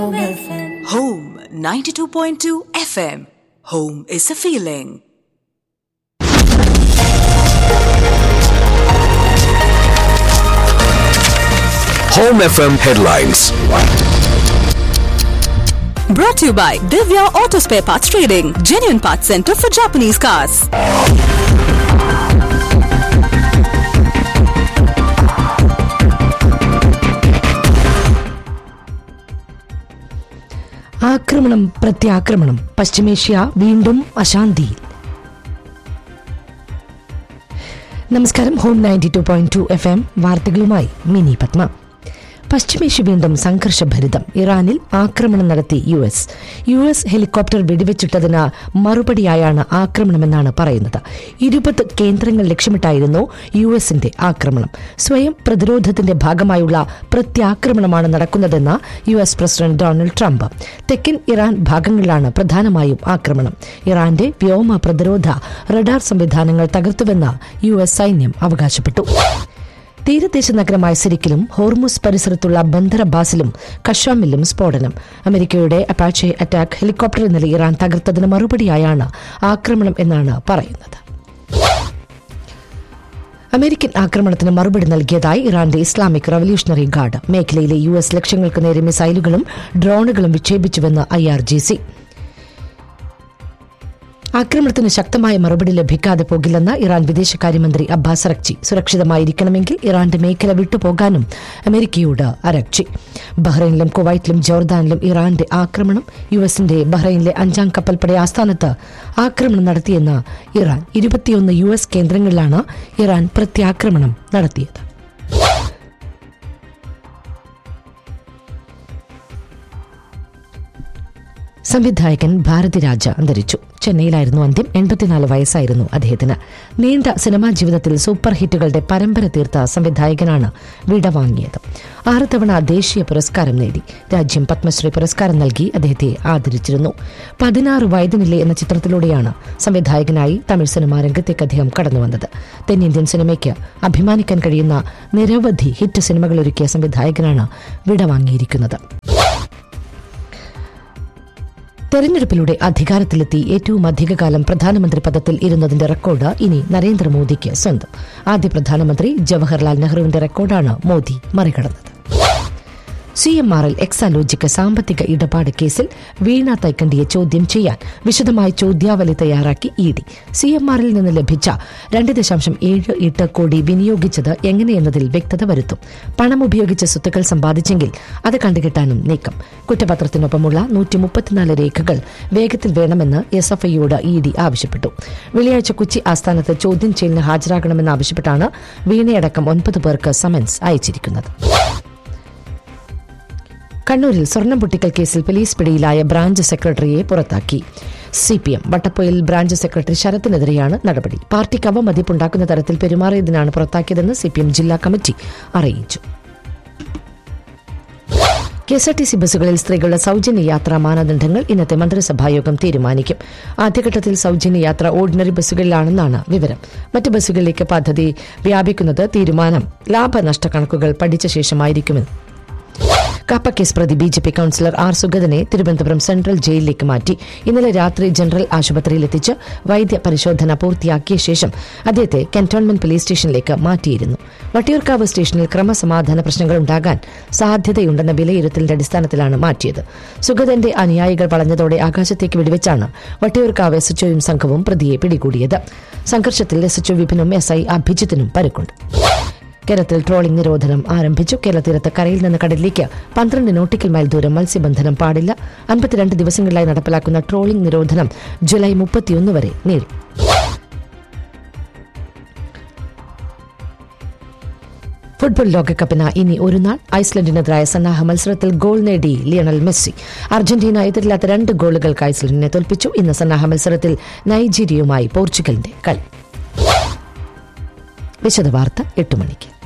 Home 92.2 FM. Home is a feeling. Home FM headlines. Brought to you by Divya Auto Spare Parts Trading, genuine parts center for Japanese cars. ആക്രമണം പ്രത്യാക്രമണം പശ്ചിമേഷ്യ വീണ്ടും അശാന്തിയിൽ നമസ്കാരം home ninety two point two F M വാർത്തകളുമായി മിനി പത്മ പശ്ചിമേഷ്യ വീണ്ടും സംഘർഷഭരിതം ഇറാനിൽ ആക്രമണം നടത്തി U S U S helicopter വെടിവെച്ചിട്ടതിന് മറുപടിയായാണ് ആക്രമണമെന്നാണ് പറയുന്നത് ഇരുപത് കേന്ദ്രങ്ങൾ ലക്ഷ്യമിട്ടായിരുന്നു യു എസിന്റെ ആക്രമണം സ്വയം പ്രതിരോധത്തിന്റെ ഭാഗമായുള്ള പ്രത്യാക്രമണമാണ് നടക്കുന്നതെന്ന് U S president Donald Trump തെക്കൻ ഇറാൻ ഭാഗങ്ങളിലാണ് പ്രധാനമായും ആക്രമണം ഇറാന്റെ വ്യോമ പ്രതിരോധ റഡാർ സംവിധാനങ്ങൾ തകർത്തുവെന്ന് യു എസ് സൈന്യം അവകാശപ്പെട്ടു തീരദേശ നഗരമായ സിരിക്കിലും ഹോർമുസ് പരിസരത്തുള്ള ബന്ദർ കഷാമിലും സ്ഫോടനം അമേരിക്കയുടെ അപ്പാച്ചെ അറ്റാക്ക് ഹെലികോപ്റ്റർ ഇന്നലെ ഇറാൻ തകർത്തതിന് മറുപടിയായാണ് ആക്രമണം എന്നാണ് പറയുന്നത് അമേരിക്കൻ ആക്രമണത്തിന് മറുപടി നൽകിയതായി ഇറാന്റെ ഇസ്ലാമിക് റവല്യൂഷണറി ഗാർഡ് മേഖലയിലെ യു എസ് ലക്ഷ്യങ്ങൾക്ക് നേരെ മിസൈലുകളും ഡ്രോണുകളും വിക്ഷേപിച്ചുവെന്ന് ഐ ആർ ജി സി ആക്രമണത്തിന് ശക്തമായ മറുപടി ലഭിക്കാതെ പോകില്ലെന്ന് ഇറാൻ വിദേശകാര്യമന്ത്രി അബ്ബാസ് അറക്ചി സുരക്ഷിതമായിരിക്കണമെങ്കിൽ ഇറാന്റെ മേഖല വിട്ടുപോകാനും അമേരിക്കയോട് അരക്ചി ബഹ്റൈനിലും കുവൈറ്റിലും ജോർദാനിലും ഇറാന്റെ ആക്രമണം യു എസിന്റെ ബഹ്റൈനിലെ അഞ്ചാം കപ്പൽപ്പട ആസ്ഥാനത്ത് ആക്രമണം നടത്തിയെന്ന് ഇറാൻ ഇരുപത്തിയൊന്ന് യു എസ് കേന്ദ്രങ്ങളിലാണ് ഇറാൻ പ്രത്യാക്രമണം നടത്തിയത് സംവിധായകൻ ഭാരതിരാജ അന്തരിച്ചു ചെന്നൈയിലായിരുന്നു അന്ത്യം എൺപത്തിനാല് വയസ്സായിരുന്നു അദ്ദേഹത്തിന് നീണ്ട സിനിമാ ജീവിതത്തിൽ സൂപ്പർ ഹിറ്റുകളുടെ പരമ്പര തീർത്ത സംവിധായകനാണ് വിടവാങ്ങിയത് ആറ് തവണ ദേശീയ പുരസ്കാരം നേടി രാജ്യം പത്മശ്രീ പുരസ്കാരം നൽകി അദ്ദേഹത്തെ ആദരിച്ചിരുന്നു പതിനാറ് വയതിനില്ലേ എന്ന ചിത്രത്തിലൂടെയാണ് സംവിധായകനായി തമിഴ് സിനിമാ രംഗത്തേക്ക് അദ്ദേഹം കടന്നുവന്നത് തെന്നിന്ത്യൻ സിനിമയ്ക്ക് അഭിമാനിക്കാൻ കഴിയുന്ന നിരവധി ഹിറ്റ് സിനിമകൾ ഒരുക്കിയ സംവിധായകനാണ് വിടവാങ്ങിയിരിക്കുന്നത് തെരഞ്ഞെടുപ്പിലൂടെ അധികാരത്തിലെത്തി ഏറ്റവും അധികകാലം പ്രധാനമന്ത്രി പദത്തിൽ ഇരുന്നതിന്റെ റെക്കോർഡ് ഇനി നരേന്ദ്രമോദിക്ക് സ്വന്തം ആദ്യ പ്രധാനമന്ത്രി ജവഹർലാൽ നെഹ്റുവിന്റെ റെക്കോർഡാണ് മോദി മറികടന്നത് C M R L Exalogic സാമ്പത്തിക ഇടപാട് കേസിൽ വീണ തൈക്കണ്ടിയെ ചോദ്യം ചെയ്യാൻ വിശദമായ ചോദ്യാവലി തയ്യാറാക്കി ഇ ഡി സി എം ആറിൽ നിന്ന് ലഭിച്ച രണ്ട് ദശാംശം ഏഴ് എട്ട് കോടി വിനിയോഗിച്ചത് എങ്ങനെയെന്നതിൽ വ്യക്തത വരുത്തും പണം ഉപയോഗിച്ച് സ്വത്തുക്കൾ സമ്പാദിച്ചെങ്കിൽ അത് കണ്ടുകിട്ടാനും നീക്കം കുറ്റപത്രത്തിനൊപ്പമുള്ള നൂറ്റി മുപ്പത്തിനാല് രേഖകൾ വേഗത്തിൽ വേണമെന്ന് എസ് എഫ് ഐയോട് ഇ ഡി ആവശ്യപ്പെട്ടു വെള്ളിയാഴ്ച കൊച്ചി ആസ്ഥാനത്ത് ചോദ്യം ചെയ്യലിന് ഹാജരാകണമെന്നാവശ്യപ്പെട്ടാണ് വീണയടക്കം ഒൻപത് പേർക്ക് സമൻസ് അയച്ചിരിക്കുന്നത് കണ്ണൂരിൽ സ്വർണം പൊട്ടിക്കൽ കേസിൽ പോലീസ് പിടിയിലായ ബ്രാഞ്ച് സെക്രട്ടറിയെ പുറത്താക്കി C P M Vattappoyil branch secretary ശരത്തിനെതിരെയാണ് നടപടി പാർട്ടിക്ക് അവമതിപ്പുണ്ടാക്കുന്ന തരത്തിൽ പെരുമാറിയതിനാണ് പുറത്താക്കിയതെന്ന് സി പി എം ജില്ലാ കമ്മിറ്റി അറിയിച്ചു K S R T C ബസ്സുകളിൽ സ്ത്രീകളുടെ സൗജന്യ യാത്രാ മാനദണ്ഡങ്ങൾ ഇന്നത്തെ മന്ത്രിസഭായോഗം തീരുമാനിക്കും ആദ്യഘട്ടത്തിൽ സൗജന്യ യാത്ര ഓർഡിനറി ബസ്സുകളിലാണെന്നാണ് വിവരം മറ്റ് ബസ്സുകളിലേക്ക് പദ്ധതി വ്യാപിക്കുന്നത് തീരുമാനം ലാഭനഷ്ട കണക്കുകൾ പഠിച്ച ശേഷമായിരിക്കുമെന്ന് കാപ്പ കേസ് പ്രതി B J P councillor R സുഗതനെ തിരുവനന്തപുരം സെൻട്രൽ ജയിലിലേക്ക് മാറ്റി ഇന്നലെ രാത്രി ജനറൽ ആശുപത്രിയിലെത്തിച്ച് വൈദ്യ പരിശോധന പൂർത്തിയാക്കിയ ശേഷം അദ്ദേഹത്തെ കന്റോൺമെന്റ് പോലീസ് സ്റ്റേഷനിലേക്ക് മാറ്റിയിരുന്നു വട്ടിയൂർക്കാവ് സ്റ്റേഷനിൽ ക്രമസമാധാന പ്രശ്നങ്ങൾ ഉണ്ടാകാൻ സാധ്യതയുണ്ടെന്ന വിലയിരുത്തലിന്റെ അടിസ്ഥാനത്തിലാണ് മാറ്റിയത് സുഗതന്റെ അനുയായികൾ വളഞ്ഞതോടെ ആകാശത്തേക്ക് വെടിവെച്ചാണ് വട്ടിയൂർക്കാവ് എസ് എച്ച്ഒയും സംഘവും പ്രതിയെ പിടികൂടിയത് സംഘർഷത്തിൽ എസ് എച്ച്ഒ വിപിനും എസ് ഐ അഭിജിത്തിനും പരുക്കുണ്ട് കേരളത്തിൽ ട്രോളിംഗ് നിരോധനം ആരംഭിച്ചു കേരള തീരത്ത് കരയിൽ നിന്ന് കടലിലേക്ക് പന്ത്രണ്ട് നോട്ടിക്കൽ മൈൽ ദൂരം മത്സ്യബന്ധനം പാടില്ല അൻപത്തിരണ്ട് ദിവസങ്ങളിലായി നടപ്പിലാക്കുന്ന ട്രോളിംഗ് നിരോധനം ജൂലൈ മുപ്പത്തിയൊന്ന് വരെ നീളും ഫുട്ബോൾ ലോകകപ്പിന് ഇനി ഒരു നാൾ ഐസ്ലൻഡിനെതിരായ സന്നാഹ മത്സരത്തിൽ ഗോൾ നേടി ലിയണൽ മെസ്സി അർജന്റീന എതിരില്ലാത്ത രണ്ട് ഗോളുകൾക്ക് ഐസ്ലൻഡിനെ തോൽപ്പിച്ചു ഇന്ന് സന്നാഹ മത്സരത്തിൽ നൈജീരിയയുമായി പോർച്ചുഗലിന്റെ കളി വിശദവാർത്ത എട്ട് മണിക്ക്